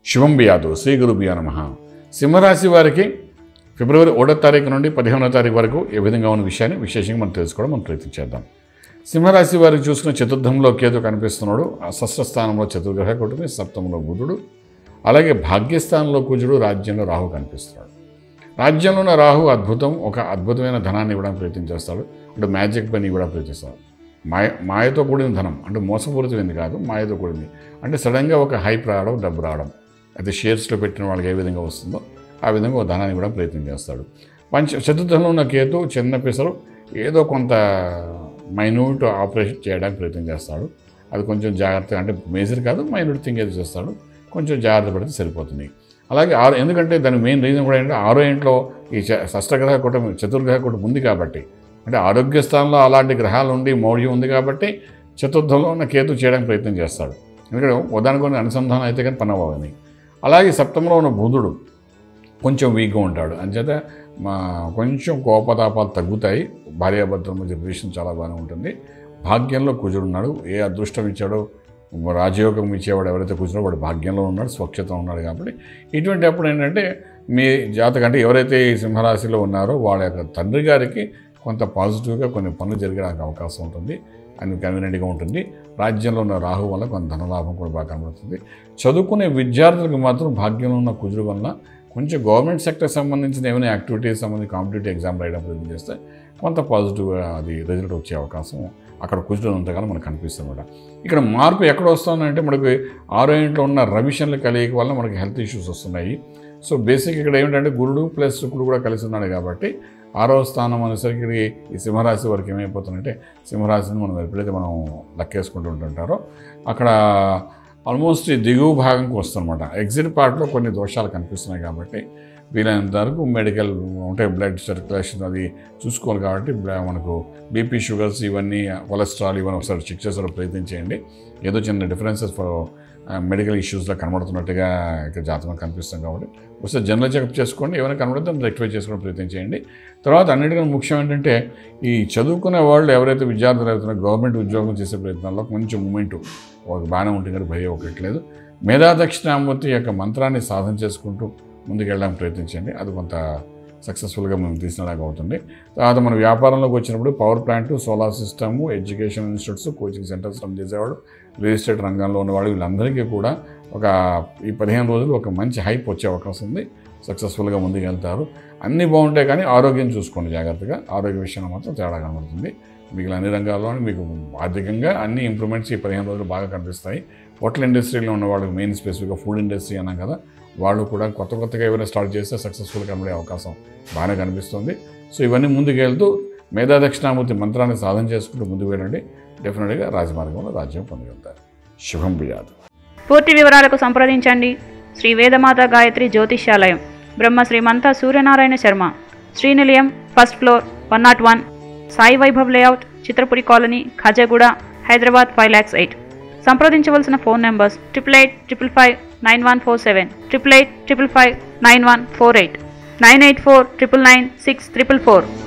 శుభం బియాదు శ్రీ గురుబియా నమ సింహరాశి వారికి ఫిబ్రవరి ఒకటో తారీఖు నుండి పదిహేనో తారీఖు వరకు ఏ విధంగా ఉన్న విషయాన్ని విశేషంగా మనం తెలుసుకోవడం మనం ప్రయత్నం చేద్దాం సింహరాశి వారికి చూసుకున్న చతుర్థంలో కేతు కనిపిస్తున్నాడు ఆ షష్ఠ స్థానంలో చతుర్గ్రహ కుటుంబి సప్తమంలో బుధుడు అలాగే భాగ్యస్థానంలో కుజుడు రాజ్యంలో రాహు కనిపిస్తున్నాడు రాజ్యంలో ఉన్న రాహు అద్భుతం ఒక అద్భుతమైన ధనాన్ని ఇవ్వడానికి ప్రయత్నం చేస్తాడు అంటే మ్యాజిక్ పని ఇవ్వడానికి ప్రయత్నిస్తాడు మాయ మాయతో కూడిన ధనం అంటే మోసపూరితమైంది కాదు మాయతో కూడింది అంటే సడన్గా ఒక హైప్ రావడం డబ్బు రావడం అయితే షేర్స్లో పెట్టిన వాళ్ళకి ఏ విధంగా వస్తుందో ఆ విధంగా ఒక ధనాన్ని ఇవ్వడానికి ప్రయత్నం చేస్తాడు పంచ చతుర్థంలో ఉన్న కేతు చిన్న పిసరు ఏదో కొంత మైన్యూట్ ఆపరేషన్ చేయడానికి ప్రయత్నం చేస్తాడు అది కొంచెం జాగ్రత్తగా అంటే మేజర్ కాదు మైన్యూట్ థింగ్ ఏదో చేస్తాడు కొంచెం జాగ్రత్త పడితే సరిపోతుంది అలాగే ఆరు ఎందుకంటే దాని మెయిన్ రీజన్ కూడా ఏంటంటే ఆరో ఇంట్లో ఈ చ- షష్టగ్రహ కూటమి చతుర్గ్రహ కూటమి ఉంది కాబట్టి అంటే ఆరోగ్య స్థానంలో అలాంటి గ్రహాలు ఉండి మౌఢ్యం ఉంది కాబట్టి చతుర్థంలో ఉన్న కేతు చేయడానికి ప్రయత్నం చేస్తాడు ఎందుకంటే ఉదాహరణకు అనుసంధానం అయితే కానీ పని అవ్వని అలాగే సప్తమంలో ఉన్న బుధుడు కొంచెం వీక్గా ఉంటాడు అంచేత మా కొంచెం కోపతాపాలు తగ్గుతాయి భార్యాభర్తల మధ్య రిలేషన్ చాలా బాగానే ఉంటుంది భాగ్యంలో కుజుడు ఉన్నాడు ఏ అదృష్టం ఇచ్చాడో రాజయోగం ఇచ్చేవాడు ఎవరైతే కూర్చున్నాడో వాడు భాగ్యంలో ఉన్నాడు స్వచ్ఛత ఉన్నాడు కాబట్టి ఇటువంటి అప్పుడు ఏంటంటే మీ జాతకం అంటే ఎవరైతే ఈ సింహరాశిలో ఉన్నారో వాళ్ళ యొక్క తండ్రి గారికి కొంత పాజిటివ్గా కొన్ని పనులు జరగడానికి అవకాశం ఉంటుంది అని కన్వీనియంట్గా ఉంటుంది రాజ్యంలో ఉన్న రాహు వల్ల కొంత ధనలాభం కూడా బాగా కనబడుతుంది చదువుకునే విద్యార్థులకు మాత్రం భాగ్యంలో ఉన్న కుజుడు వల్ల కొంచెం గవర్నమెంట్ సెక్టర్ సంబంధించిన ఏమైనా యాక్టివిటీస్ సంబంధించి కాంపిటేటివ్ ఎగ్జామ్ రాయడం ప్రయత్నం చేస్తే కొంత పాజిటివ్గా అది రిజల్ట్ వచ్చే అవకాశం అక్కడ కుజుడు ఉన్నంతగానో మనకు కనిపిస్తుంది అనమాట ఇక్కడ మార్పు ఎక్కడ వస్తుందంటే మనకి ఆరో ఇంట్లో ఉన్న రవిషన్ల కలయిక వల్ల మనకి హెల్త్ ఇష్యూస్ వస్తున్నాయి సో బేసిక్ ఇక్కడ ఏమిటంటే గురుడు ప్లస్ శుక్రుడు కూడా కలిసి ఉన్నాడు కాబట్టి ఆరో స్థానం అనేసరికి ఈ సింహరాశి వరకు ఏమైపోతుందంటే సింహరాశిని మనం ఎప్పుడైతే మనం లెక్కేసుకుంటూ ఉంటుంటారో అక్కడ ఆల్మోస్ట్ ఈ దిగువ భాగంకి వస్తుందన్నమాట ఎగ్జిట్ పార్ట్లో కొన్ని దోషాలు కనిపిస్తున్నాయి కాబట్టి వీలైనంత వరకు మెడికల్ ఉంటే బ్లడ్ సర్క్యులేషన్ అది చూసుకోవాలి కాబట్టి బ్ల- మనకు బీపీ షుగర్స్ ఇవన్నీ కొలెస్ట్రాల్ ఇవన్నీ ఒకసారి చెక్ చేసే ప్రయత్నం చేయండి ఏదో చిన్న డిఫరెన్సెస్ ఫర్ మెడికల్ ఇష్యూస్లో కనబడుతున్నట్టుగా ఇక్కడ జాతకం కనిపిస్తుంది కాబట్టి ఒకసారి జనరల్ చెకప్ చేసుకోండి ఏమైనా కనబడితే దాన్ని రెక్టిఫై చేసుకోవడం ప్రయత్నం చేయండి తర్వాత అన్నిటికన్నా ముఖ్యం ఏంటంటే ఈ చదువుకునే వాళ్ళు ఎవరైతే విద్యార్థులు అవుతున్నారో గవర్నమెంట్ ఉద్యోగం చేసే ప్రయత్నాల్లో కొంచెం మూమెంట్ ఒక బాగానే ఉంటుంది కానీ భయం ఒకట్లేదు మేధా దక్షిణామూర్తి యొక్క మంత్రాన్ని సాధన చేసుకుంటూ ముందుకు వెళ్ళడానికి ప్రయత్నించండి అది కొంత సక్సెస్ఫుల్గా మనం తీసినలాగా అవుతుంది తర్వాత మన వ్యాపారంలోకి వచ్చినప్పుడు power plant solar system education institutes coaching centers run చేసేవాడు రియల్ ఎస్టేట్ రంగంలో ఉన్నవాడు వీళ్ళందరికీ కూడా ఒక ఈ పదిహేను రోజులు ఒక మంచి హైప్ వచ్చే అవకాశం ఉంది సక్సెస్ఫుల్గా ముందుకు వెళ్తారు అన్నీ బాగుంటాయి కానీ ఆరోగ్యం చూసుకోండి జాగ్రత్తగా ఆరోగ్య విషయంలో మాత్రం తేడా కనబడుతుంది మిగిలిన అన్ని రంగాల్లో మీకు ఆర్థికంగా అన్ని ఇంప్రూవ్మెంట్స్ ఈ పదిహేను రోజులు బాగా కనిపిస్తాయి హోటల్ ఇండస్ట్రీలో ఉన్న వాళ్ళకి మెయిన్ స్పెసిఫిక్గా ఫుడ్ ఇండస్ట్రీ అన్నాం కదా వాళ్ళు కూడా కొత్త కొత్తగా ఏమైనా స్టార్ట్ చేస్తే సక్సెస్ఫుల్ కనబడే అవకాశం బాగానే కనిపిస్తుంది సో ఇవన్నీ ముందుకు వెళ్తూ మేధా దక్షిణామూర్తి మంత్రాన్ని సాధన చేసుకుంటూ ముందుకు వెళ్ళండి డెఫినెట్గా రాజమార్గంలో రాజ్యం పొందగలుగుతారు శుభం బియాదు పూర్తి వివరాలకు సంప్రదించండి శ్రీ వేదమాత గాయత్రి జ్యోతిష్యాలయం Brahma Srimantha Suryanarayana Sharma Srinilayam first floor one naught one Sai Vaibhav layout Chitrapuri colony Khajaguda Hyderabad five lakhs eight సంప్రదించవలసిన phone numbers triple eight triple five nine one four seven triple eight triple five nine one four eight nine eight four triple nine six triple four